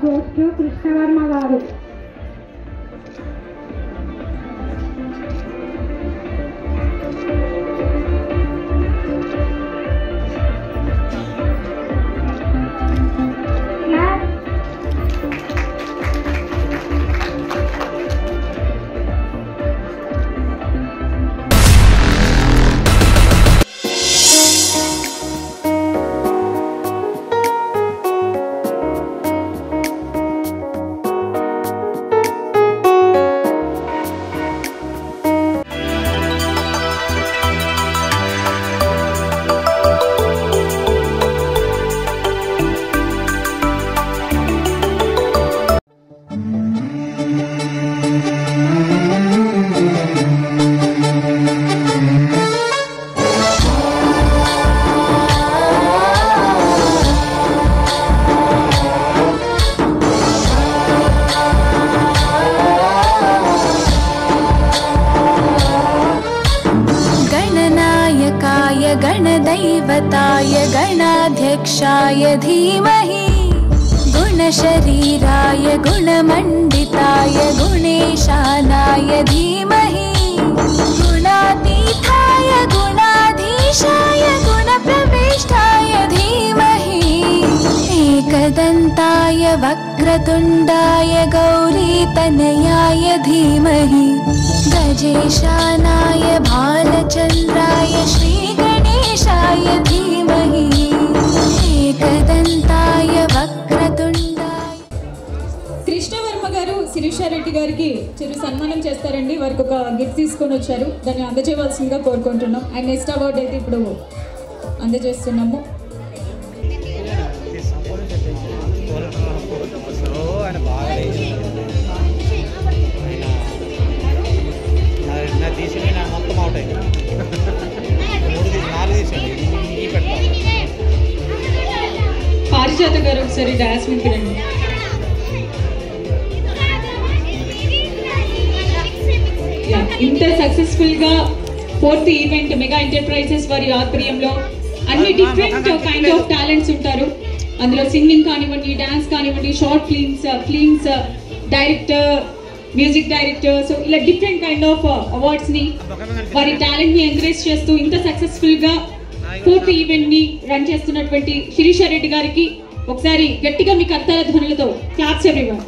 Goes to Krishnavarma గారు Clap. गणनायकाय गणदैवताय गणाध्यक्षाय धीमहि गुणशरीराय गुणमण्डिताय गुणेशानाय धीमहि गुणातीताय गुणाधीशाय गुणप्रविष्टाय धीमहि एकदन्ताय वक्रतुण्डाय गौरीतनयाय धीमहि गजेशानाय भालचन्द्राय श्रीगणेशाय धीमहि एकदन्ताय वक्रतुण्डाय కృష్ణవర్మ గారు శిరీషారెడ్డి గారికి చిరు సన్మానం చేస్తారండి వారికి ఒక గిఫ్ట్ తీసుకొని వచ్చారు దాన్ని అందజేయవలసిందిగా కోరుకుంటున్నాం అండ్ నెక్స్ట్ అవార్డు అయితే ఇప్పుడు అందజేస్తున్నాము ఆయన బాగా ఆయన నా తీసింది నా మొత్తం అవుట్ అయింది మూడు తీసి నాలుగు తీసింది ఈ పెట్టాలి పారిజాత గారు ఒకసారి డాన్స్ మీకు రండి Yeah, ఇంత సక్సెస్ఫుల్ గా ఫోర్త్ ఈవెంట్ మెగా ఎంటర్ప్రైజెస్ వారి ఆధ్వర్యంలో అన్ని డిఫరెంట్ కైండ్ ఆఫ్ టాలెంట్స్ ఉంటారు అందులో సింగింగ్ కానివ్వండి డాన్స్ కానివ్వండి short films films director music director so ఇలా డిఫరెంట్ కైండ్ ఆఫ్ అవార్డ్స్ ని వారి టాలెంట్ ని ఎంకరేజ్ చేస్తూ ఇంత సక్సెస్ఫుల్ గా ఫోర్త్ ఈవెంట్ ని రన్ చేస్తున్నటువంటి శిరీష రెడ్డి గారికి ఒకసారి గట్టిగా మీ కర్తాల ధ్వనులతో క్లాప్స్ ఎవ్రీవన్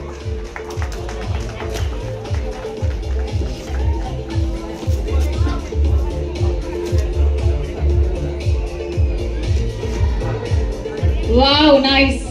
వావ్ నైస్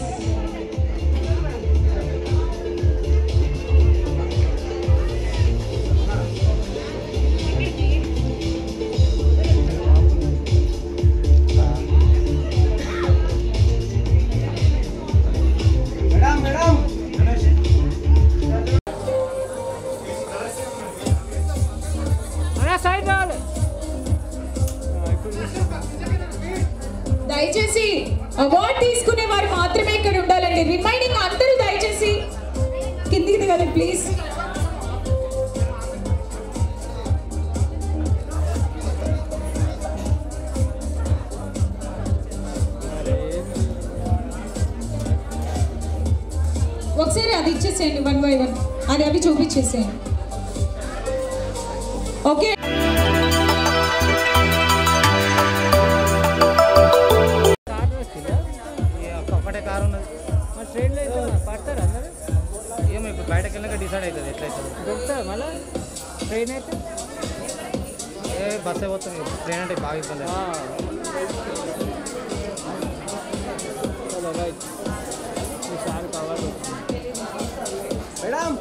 దయచేసి అవార్డు తీసుకునే వారు మాత్రమే ఇక్కడ ఉండాలండి రిమైనింగ్ అందరూ దయచేసి కిందికి దిగాలి ప్లీజ్ ఒకసారి అది ఇచ్చేసేయండి వన్ బై వన్ అది అవి చూపించేసేయండి ఓకే ఒక్కటే కారు ఉన్నది మరి ట్రైన్లో అయితే పడతారు అందరు ఏమో ఇప్పుడు బయటకు వెళ్ళాక డిసైడ్ అవుతుంది ఎట్లయితుంది దొరుకుతుంది మళ్ళీ ట్రైన్ అయితే ఏ బస్సే పోతుంది ట్రైన్ అంటే బాగా ఇబ్బంది మేడం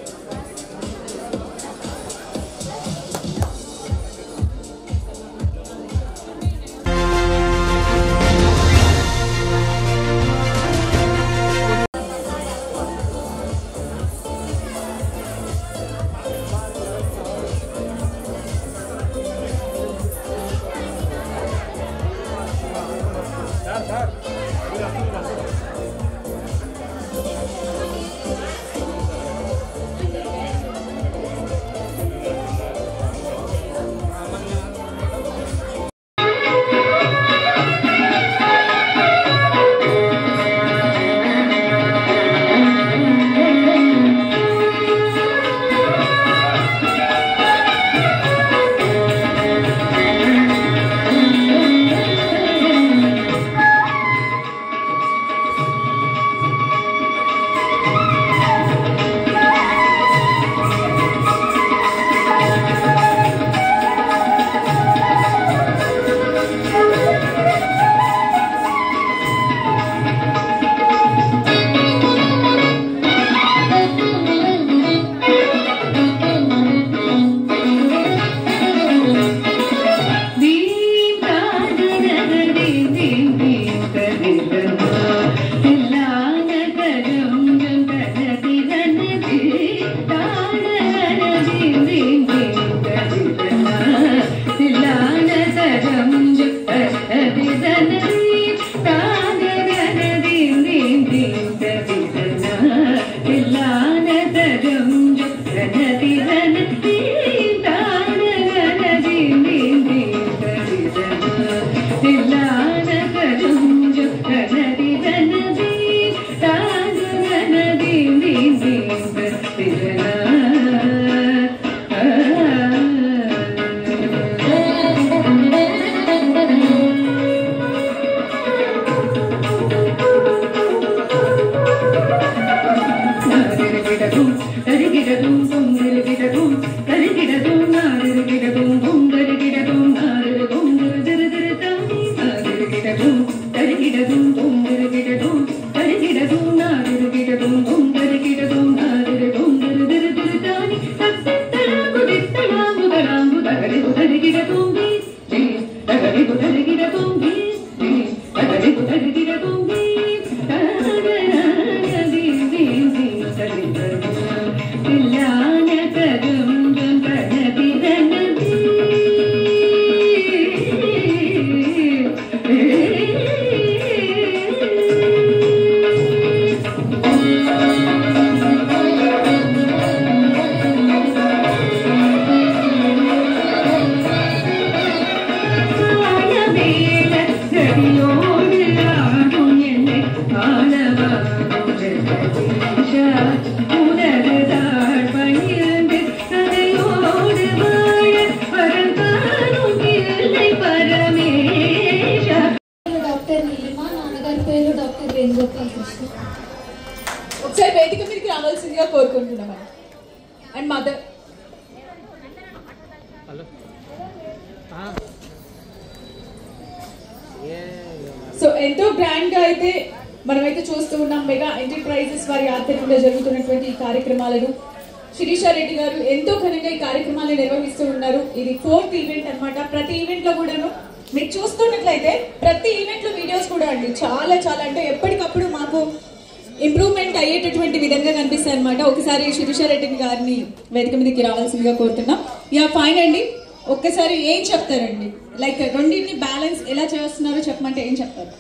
వేణుగోపాల్ కృష్ణ ఒకసారి వేదిక మీదకి రావాల్సిందిగా కోరుకుంటున్నాం అండ్ మదర్ హలో ఆ. ఏ సో ఎంతో గ్రాండ్ గా అయితే మనమైతే చూస్తూ ఉన్నాం మెగా ఎంటర్ప్రైజెస్ వారి ఆధ్వర్యంలో జరుగుతున్నటువంటి ఈ కార్యక్రమాలను శిరీష రెడ్డి గారు ఎంతో ఘనంగా ఈ కార్యక్రమాలను నిర్వహిస్తూ ఉన్నారు ఇది ఫోర్త్ ఈవెంట్ అన్నమాట ప్రతి ఈవెంట్ లో కూడాను మీరు చూస్తున్నట్లయితే ప్రతి ఈవెంట్ లో వీడియోస్ కూడా అండి చాలా చాలా అంటే ఎప్పటికప్పుడు మాకు ఇంప్రూవ్మెంట్ అయ్యేటటువంటి విధంగా కనిపిస్తాయి అనమాట ఒకసారి శిరీష రెడ్డి గారిని వేదిక మీదకి రావాల్సిందిగా కోరుతున్నాం యా ఫైన్ అండి ఒక్కసారి ఏం చెప్తారండి లైక్ రెండింటిని బ్యాలెన్స్ ఎలా చేస్తున్నారో చెప్పమంటే ఏం చెప్తారు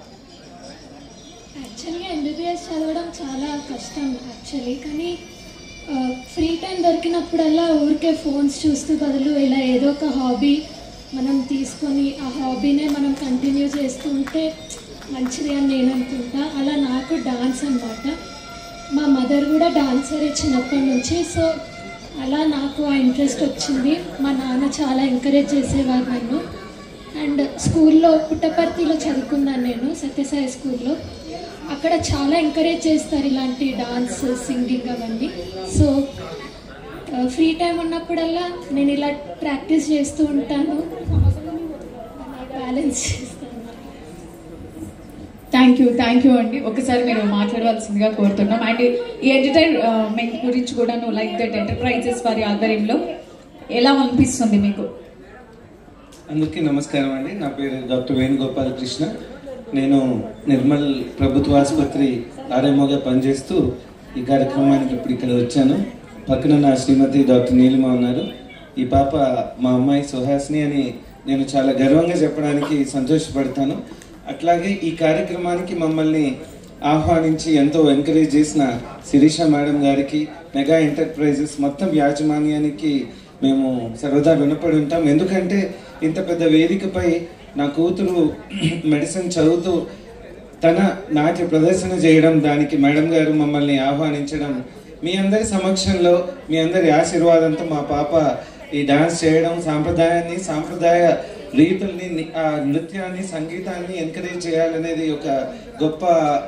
యాక్చువల్గా ఎంబీబీఎస్ చదవడం చాలా కష్టం యాక్చువల్లీ కానీ ఫ్రీ టైం దొరికినప్పుడల్లా ఊరికే ఫోన్స్ చూస్తూ బదులు ఇలా ఏదో ఒక హాబీ మనం తీసుకొని ఆ హాబీనే మనం కంటిన్యూ చేస్తూ ఉంటే మంచిది అని నేను అనుకుంటా అలా నాకు డాన్స్ అనమాట మా మదర్ కూడా డాన్సరే చిన్నప్పటి నుంచి సో అలా నాకు ఆ ఇంట్రెస్ట్ వచ్చింది మా నాన్న చాలా ఎంకరేజ్ చేసేవారు నన్ను అండ్ స్కూల్లో పుట్టపర్తిలో చదువుకున్నాను నేను సత్యసాయి స్కూల్లో అక్కడ చాలా ఎంకరేజ్ చేస్తారు ఇలాంటి డాన్స్ సింగింగ్ అవన్నీ సో ఫ్రీ టైం ఉన్నప్పుడల్లా నేను ఇలా ప్రాక్టీస్ చేస్తూ ఉంటాను బ్యాలెన్స్ చేస్తాను థ్యాంక్ యూ థ్యాంక్ యూ అండి ఒకసారి మీరు మాట్లాడవలసిందిగా కోరుతున్నాం అండ్ ఈ ఎంటర్టైన్మెంట్ గురించి కూడాను లైక్ దట్ ఎంటర్ప్రైజెస్ వారి ఆధ్వర్యంలో ఎలా అనిపిస్తుంది మీకు అందరికీ నమస్కారం అండి నా పేరు డాక్టర్ వేణుగోపాల్ కృష్ణ నేను నిర్మల్ ప్రభుత్వ ఆసుపత్రి ఆర్ఎంఓగా పనిచేస్తూ ఈ కార్యక్రమానికి ఇప్పుడు ఇక్కడ వచ్చాను పక్కన నా శ్రీమతి డాక్టర్ నీలిమ ఉన్నారు ఈ పాప మా అమ్మాయి సుహాసిని అని నేను చాలా గర్వంగా చెప్పడానికి సంతోషపడతాను అట్లాగే ఈ కార్యక్రమానికి మమ్మల్ని ఆహ్వానించి ఎంతో ఎంకరేజ్ చేసిన శిరీష మేడం గారికి మెగా ఎంటర్ప్రైజెస్ మొత్తం యాజమాన్యానికి మేము సర్వదా రుణపడి ఉంటాం ఎందుకంటే ఇంత పెద్ద వేదికపై నా కూతురు మెడిసిన్ చదువుతూ తన నాట్య ప్రదర్శన చేయడం దానికి మేడం గారు మమ్మల్ని ఆహ్వానించడం మీ అందరి సమక్షంలో మీ అందరి ఆశీర్వాదంతో మా పాప ఈ డాన్స్ చేయడం సాంప్రదాయాన్ని సాంప్రదాయ రీతుల్ని ని- ఆ నృత్యాన్ని సంగీతాన్ని ఎంకరేజ్ చేయాలనేది ఒక గొప్ప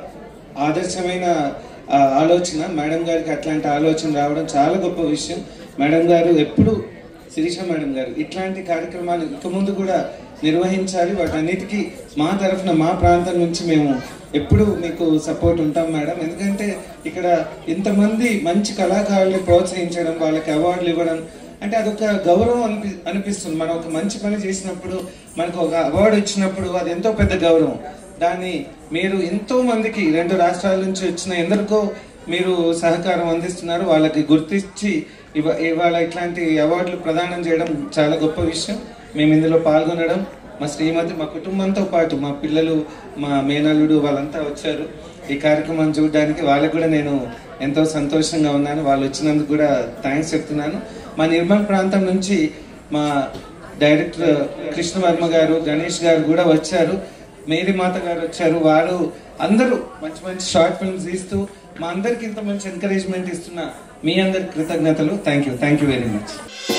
ఆదర్శమైన ఆ, ఆలోచన మేడం గారికి అట్లాంటి ఆలోచన రావడం చాలా గొప్ప విషయం మేడం గారు ఎప్పుడు శిరీష మేడం గారు ఇట్లాంటి కార్యక్రమాలు ఇక ముందు కూడా నిర్వహించాలి వాటన్నిటికీ మా తరఫున మా ప్రాంతం నుంచి మేము ఎప్పుడు మీకు సపోర్ట్ ఉంటాం మేడం ఎందుకంటే ఇక్కడ ఇంతమంది మంచి కళాకారుల్ని ప్రోత్సహించడం వాళ్ళకి అవార్డులు ఇవ్వడం అంటే అదొక గౌరవం అనిపి అనిపిస్తుంది మనం ఒక మంచి పని చేసినప్పుడు మనకు ఒక అవార్డు ఇచ్చినప్పుడు అది ఎంతో పెద్ద గౌరవం దాన్ని మీరు ఎంతో మందికి రెండు రాష్ట్రాల నుంచి వచ్చిన ఎందరికో మీరు సహకారం అందిస్తున్నారు వాళ్ళకి గుర్తించి ఇవ ఇవాళ ఇట్లాంటి అవార్డులు ప్రదానం చేయడం చాలా గొప్ప విషయం మేము ఇందులో పాల్గొనడం మా శ్రీమతి మా కుటుంబంతో పాటు మా పిల్లలు మా మేనల్లుడు వాళ్ళంతా వచ్చారు ఈ కార్యక్రమం చూడడానికి వాళ్ళకు కూడా నేను ఎంతో సంతోషంగా ఉన్నాను వాళ్ళు వచ్చినందుకు కూడా థ్యాంక్స్ చెప్తున్నాను మా నిర్మల్ ప్రాంతం నుంచి మా డైరెక్టర్ కృష్ణవర్మ గారు గణేష్ గారు కూడా వచ్చారు మేరీ మాత గారు వచ్చారు వారు అందరూ మంచి మంచి షార్ట్ ఫిల్మ్స్ తీస్తూ మా అందరికి ఇంత మంచి ఎంకరేజ్మెంట్ ఇస్తున్న మీ అందరి కృతజ్ఞతలు thank you thank you very much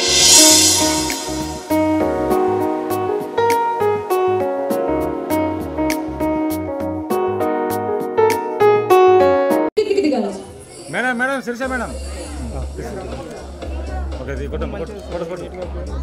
కిందికి దిగాలి madam madam Sirisha madam okay ఇది కొట్టు కొట్టు కొట్టు కొట్టు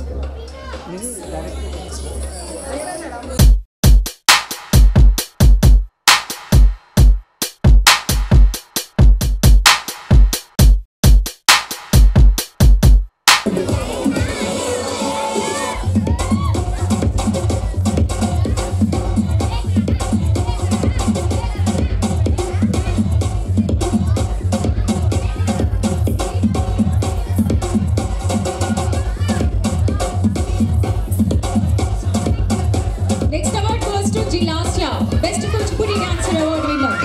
next award goes to G Lasya best Kuchipudi dancer award winner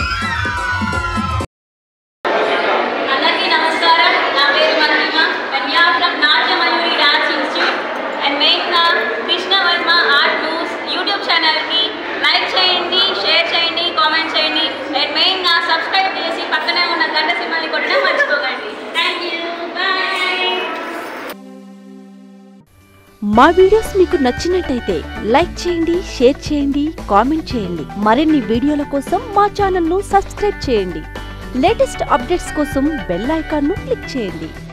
అందరికీ నమస్కారం నా పేరు మహిమ అండ్ వీఆర్ ఫ్రమ్ నాట్య మయూరి డాన్స్ ఇన్స్టిట్యూట్ అండ్ మెయిన్గా Krishna Varma art news YouTube ఛానల్కి లైక్ చేయండి షేర్ చేయండి కామెంట్ చేయండి అండ్ మెయిన్గా సబ్స్క్రైబ్ చేసి పక్కనే ఉన్న గంట సింబల్ని కొట్టడం మర్చిపోకండి థ్యాంక్ యూ బాయ్ మా వీడియోస్ మీకు నచ్చినట్టయితే లైక్ చేయండి షేర్ చేయండి కామెంట్ చేయండి మరిన్ని వీడియోల కోసం మా ఛానల్ను సబ్స్క్రైబ్ చేయండి లేటెస్ట్ అప్డేట్స్ కోసం బెల్ ఐకాన్ను క్లిక్ చేయండి